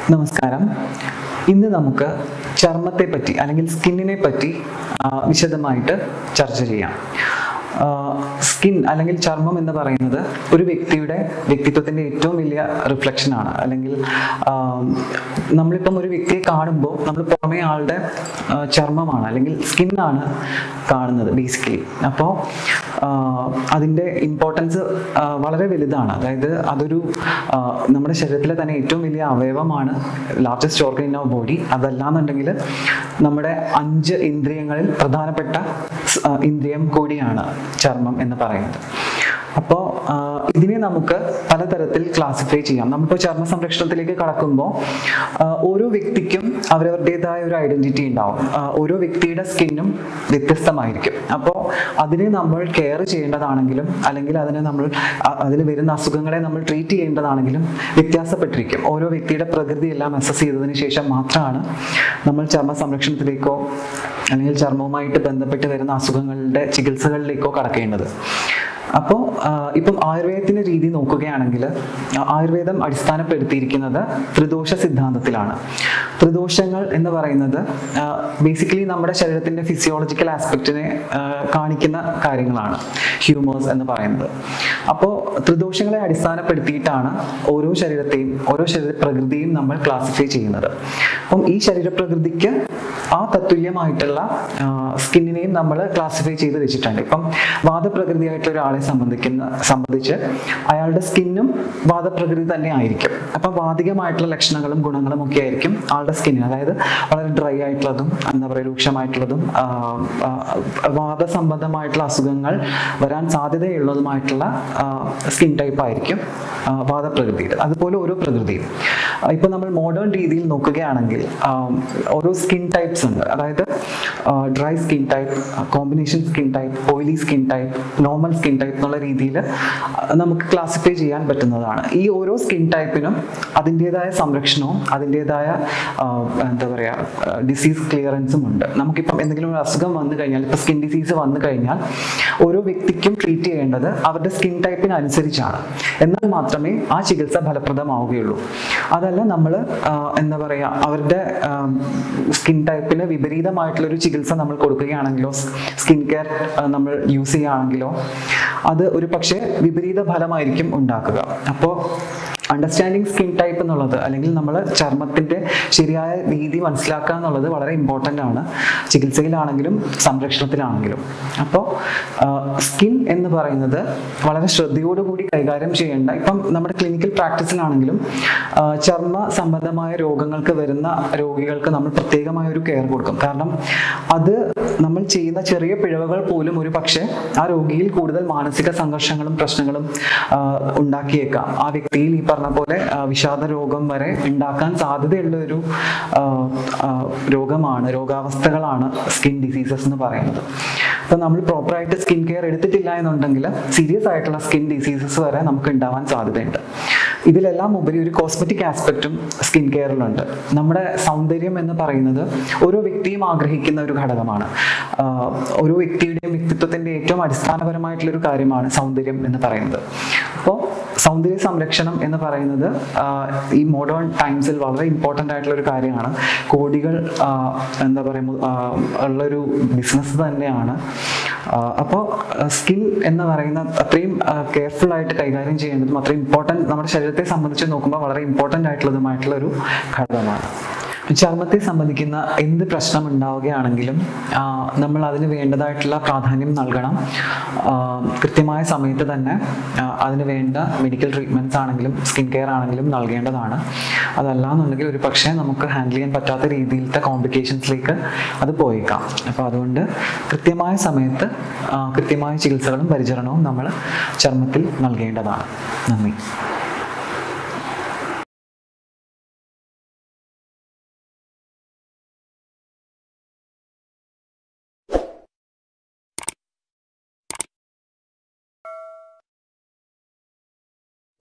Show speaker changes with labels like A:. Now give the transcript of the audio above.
A: നമസ്കാരം ഇന്ന് നമുക്ക് ചർമ്മത്തെ പറ്റി അല്ലെങ്കിൽ സ്കിന്നിനെ പറ്റി ആ, വിശദമായിട്ട് ചർച്ച ചെയ്യാം സ്കിൻ അല്ലെങ്കിൽ ചർമ്മം എന്ന് പറയുന്നത് ഒരു വ്യക്തിയുടെ വ്യക്തിത്വത്തിന്റെ ഏറ്റവും വലിയ റിഫ്ലക്ഷൻ ആണ് അല്ലെങ്കിൽ ആ, നമ്മളിപ്പം ഒരു വ്യക്തിയെ കാണുമ്പോൾ നമ്മൾ പുറമേ ആളുടെ ആ, ചർമ്മമാണ് അല്ലെങ്കിൽ സ്കിന്നാണ് കാണുന്നത് ബേസിക്കലി അപ്പോൾ അതിൻ്റെ ഇമ്പോർട്ടൻസ് വളരെ വലുതാണ് അതായത് അതൊരു ആ, നമ്മുടെ ശരീരത്തിലെ തന്നെ ഏറ്റവും വലിയ അവയവമാണ് largest organ in our body അതല്ലാന്നുണ്ടെങ്കിൽ നമ്മുടെ അഞ്ച് ഇന്ദ്രിയങ്ങളിൽ പ്രധാനപ്പെട്ട സ്- ആ, ഇന്ദ്രിയം കൂടിയാണ് ചർമ്മം എന്ന് പറയുന്നത് അപ്പോൾ ഇതിനെ നമുക്ക് പലതരത്തിൽ ക്ലാസിഫൈ ചെയ്യാം നമ്മളിപ്പോൾ ചർമ്മ സംരക്ഷണത്തിലേക്ക് കടക്കുമ്പോൾ ആ, ഓരോ വ്യക്തിക്കും അവരവരുടേതായ ഒരു ഐഡന്റിറ്റി ഉണ്ടാവും ആ, ഓരോ വ്യക്തിയുടെ സ്കിന്നും വ്യത്യസ്തമായിരിക്കും അപ്പോൾ അതിനെ നമ്മൾ കെയർ ചെയ്യേണ്ടതാണെങ്കിലും അല്ലെങ്കിൽ അതിനെ നമ്മൾ അ- അതിൽ വരുന്ന അസുഖങ്ങളെ നമ്മൾ ട്രീറ്റ് ചെയ്യേണ്ടതാണെങ്കിലും വ്യത്യാസപ്പെട്ടിരിക്കും ഓരോ വ്യക്തിയുടെ പ്രകൃതി എല്ലാം അസസ് ചെയ്തതിന് ശേഷം മാത്രമാണ് നമ്മൾ ചർമ്മ സംരക്ഷണത്തിലേക്കോ അല്ലെങ്കിൽ ചർമ്മവുമായിട്ട് ബന്ധപ്പെട്ട് വരുന്ന അസുഖങ്ങളുടെ ചികിത്സകളിലേക്കോ കടക്കേണ്ടത് അപ്പോൾ ഇപ്പം ആയുർവേദത്തിന്റെ രീതി നോക്കുകയാണെങ്കിൽ ആ, ആയുർവേദം അടിസ്ഥാനപ്പെടുത്തിയിരിക്കുന്നത് ത്രിദോഷ സിദ്ധാന്തത്തിലാണ് ത്രിദോഷങ്ങൾ എന്ന് പറയുന്നത് ബേസിക്കലി നമ്മുടെ ശരീരത്തിന്റെ ഫിസിയോളജിക്കൽ ആസ്പെക്റ്റിനെ കാണിക്കുന്ന കാര്യങ്ങളാണ് ഹ്യൂമേഴ്സ് എന്ന് പറയുന്നത് അപ്പോൾ ത്രിദോഷങ്ങളെ അടിസ്ഥാനപ്പെടുത്തിയിട്ടാണ് ഓരോ ശരീരത്തെയും ഓരോ ശരീര പ്രകൃതിയും നമ്മൾ ക്ലാസിഫൈ ചെയ്യുന്നത് അപ്പം ഈ ശരീരപ്രകൃതിക്ക് ആ തത്തുല്യമായിട്ടുള്ള സ്കിന്നിനെയും നമ്മൾ ക്ലാസിഫൈ ചെയ്ത് വെച്ചിട്ടുണ്ട് ഇപ്പം വാദപ്രകൃതിയായിട്ടുള്ള ഒരാളെ സംബന്ധിക്കുന്ന സംബന്ധിച്ച് അയാളുടെ സ്കിന്നും വാദപ്രകൃതി തന്നെ ആയിരിക്കും അപ്പം വാദികമായിട്ടുള്ള ലക്ഷണങ്ങളും ഗുണങ്ങളും ഒക്കെ ആയിരിക്കും ആളുടെ സ്കിന്നിന് അതായത് വളരെ ഡ്രൈ ആയിട്ടുള്ളതും എന്താ പറയുക രൂക്ഷമായിട്ടുള്ളതും ആ, ആ, വാദസംബന്ധമായിട്ടുള്ള അസുഖങ്ങൾ വരാൻ സാധ്യതയുള്ളതുമായിട്ടുള്ള സ്കിൻ ടൈപ്പ് ആയിരിക്കും ആ, വാദപ്രകൃതിയുടെ അതുപോലെ ഓരോ പ്രകൃതിയും ആ, ഇപ്പൊ നമ്മൾ മോഡേൺ രീതിയിൽ നോക്കുകയാണെങ്കിൽ ആ, ഓരോ സ്കിൻ ടൈപ്സ് ഉണ്ട് അതായത് dry skin type combination skin type oily skin type normal skin type എന്നുള്ള രീതിയിൽ നമുക്ക് ക്ലാസിഫൈ ചെയ്യാൻ പറ്റുന്നതാണ് ഈ ഓരോ സ്കിൻ ടൈപ്പിനും അതിൻ്റെതായ സംരക്ഷണവും അതിൻ്റെതായ എന്താ പറയുക ഡിസീസ് ക്ലിയറൻസും ഉണ്ട് നമുക്കിപ്പം എന്തെങ്കിലും ഒരു അസുഖം വന്നു കഴിഞ്ഞാൽ ഇപ്പം സ്കിൻ ഡിസീസ് വന്നു കഴിഞ്ഞാൽ ഓരോ വ്യക്തിക്കും ട്രീറ്റ് ചെയ്യേണ്ടത് അവരുടെ സ്കിൻ ടൈപ്പിന് അനുസരിച്ചാണ് എന്നാൽ മാത്രമേ ആ ചികിത്സ ഫലപ്രദമാവുകയുള്ളൂ അതല്ല നമ്മൾ എന്താ പറയുക അവരുടെ സ്കിൻ ടൈപ്പിന് വിപരീതമായിട്ടുള്ളൊരു ചികിത്സ നമ്മൾ കൊടുക്കുകയാണെങ്കിലോ സ്കിൻ കെയർ നമ്മൾ യൂസ് ചെയ്യുകയാണെങ്കിലോ അത് ഒരു പക്ഷേ വിപരീത ഫലമായിരിക്കും ഉണ്ടാക്കുക അപ്പോൾ അണ്ടർസ്റ്റാൻഡിങ് സ്കിൻ ടൈപ്പ് എന്നുള്ളത് അല്ലെങ്കിൽ നമ്മൾ ചർമ്മത്തിന്റെ ശരിയായ രീതി മനസ്സിലാക്കുക എന്നുള്ളത് വളരെ ഇമ്പോർട്ടൻ്റ് ആണ് ചികിത്സയിലാണെങ്കിലും സംരക്ഷണത്തിലാണെങ്കിലും അപ്പോൾ സ്കിൻ എന്ന് പറയുന്നത് വളരെ ശ്രദ്ധയോടുകൂടി കൈകാര്യം ചെയ്യേണ്ട ഇപ്പം നമ്മുടെ ക്ലിനിക്കൽ പ്രാക്ടീസിലാണെങ്കിലും ആ, ചർമ്മ സംബന്ധമായ രോഗങ്ങൾക്ക് വരുന്ന രോഗികൾക്ക് നമ്മൾ പ്രത്യേകമായ ഒരു കെയർ കൊടുക്കും കാരണം അത് നമ്മൾ ചെയ്യുന്ന ചെറിയ പിഴവുകൾ പോലും ഒരു പക്ഷേ ആ രോഗിയിൽ കൂടുതൽ മാനസിക സംഘർഷങ്ങളും പ്രശ്നങ്ങളും ആ, ഉണ്ടാക്കിയേക്കാം ആ വ്യക്തിയിൽ ഈ പറഞ്ഞ പോലെ ആ, വിഷാദ രോഗം വരെ ഉണ്ടാക്കാൻ സാധ്യതയുള്ള ഒരു ആ, ആ, രോഗമാണ് രോഗാവസ്ഥകളാണ് സ്കിൻ ഡിസീസസ് എന്ന് പറയുന്നത് അപ്പൊ നമ്മൾ പ്രോപ്പറായിട്ട് സ്കിൻ കെയർ എടുത്തിട്ടില്ല എന്നുണ്ടെങ്കിൽ സീരിയസ് ആയിട്ടുള്ള സ്കിൻ ഡിസീസസ് വരെ നമുക്ക് ഉണ്ടാവാൻ സാധ്യതയുണ്ട് ഇതിലെല്ലാം ഉപരി ഒരു കോസ്മെറ്റിക് ആസ്പെക്റ്റും സ്കിൻ കെയറിലുണ്ട് നമ്മുടെ സൗന്ദര്യം എന്ന് പറയുന്നത് ഓരോ വ്യക്തിയും ആഗ്രഹിക്കുന്ന ഒരു ഘടകമാണ് ആഹ് ഓരോ വ്യക്തിയുടെയും വ്യക്തിത്വത്തിന്റെ ഏറ്റവും അടിസ്ഥാനപരമായിട്ടുള്ള ഒരു കാര്യമാണ് സൗന്ദര്യം എന്ന് പറയുന്നത് അപ്പോൾ സൗന്ദര്യ സംരക്ഷണം എന്ന് പറയുന്നത് ആഹ് ഈ മോഡേൺ ടൈംസിൽ വളരെ ഇമ്പോർട്ടൻ്റ് ആയിട്ടുള്ള ഒരു കാര്യമാണ് കോടികൾ ആഹ് എന്താ പറയുക ഉള്ളൊരു ബിസിനസ് തന്നെയാണ് അപ്പോൾ സ്കിൻ എന്ന് പറയുന്ന അത്രയും കെയർഫുൾ ആയിട്ട് കൈകാര്യം ചെയ്യേണ്ടതും അത്രയും ഇമ്പോർട്ടൻറ്റ് നമ്മുടെ ശരീരത്തെ സംബന്ധിച്ച് നോക്കുമ്പോൾ വളരെ ഇമ്പോർട്ടൻ്റ് ആയിട്ടുള്ളതുമായിട്ടുള്ള ഒരു ഘടകമാണ് ചർമ്മത്തെ സംബന്ധിക്കുന്ന എന്ത് പ്രശ്നം ഉണ്ടാവുകയാണെങ്കിലും ആ, നമ്മൾ അതിന് വേണ്ടതായിട്ടുള്ള പ്രാധാന്യം നൽകണം ആ, കൃത്യമായ സമയത്ത് തന്നെ ആ, അതിന് വേണ്ട മെഡിക്കൽ ട്രീറ്റ്മെൻറ്റ്സ് ആണെങ്കിലും സ്കിൻ കെയർ ആണെങ്കിലും നൽകേണ്ടതാണ് അതല്ലാന്നുണ്ടെങ്കിൽ ഒരു പക്ഷേ നമുക്ക് ഹാൻഡിൽ ചെയ്യാൻ പറ്റാത്ത രീതിയിലത്തെ കോംപ്ലിക്കേഷൻസിലേക്ക് അത് പോയേക്കാം അപ്പോൾ അതുകൊണ്ട് കൃത്യമായ സമയത്ത് ആ, കൃത്യമായ ചികിത്സകളും പരിചരണവും നമ്മൾ ചർമ്മത്തിൽ നൽകേണ്ടതാണ് നന്ദി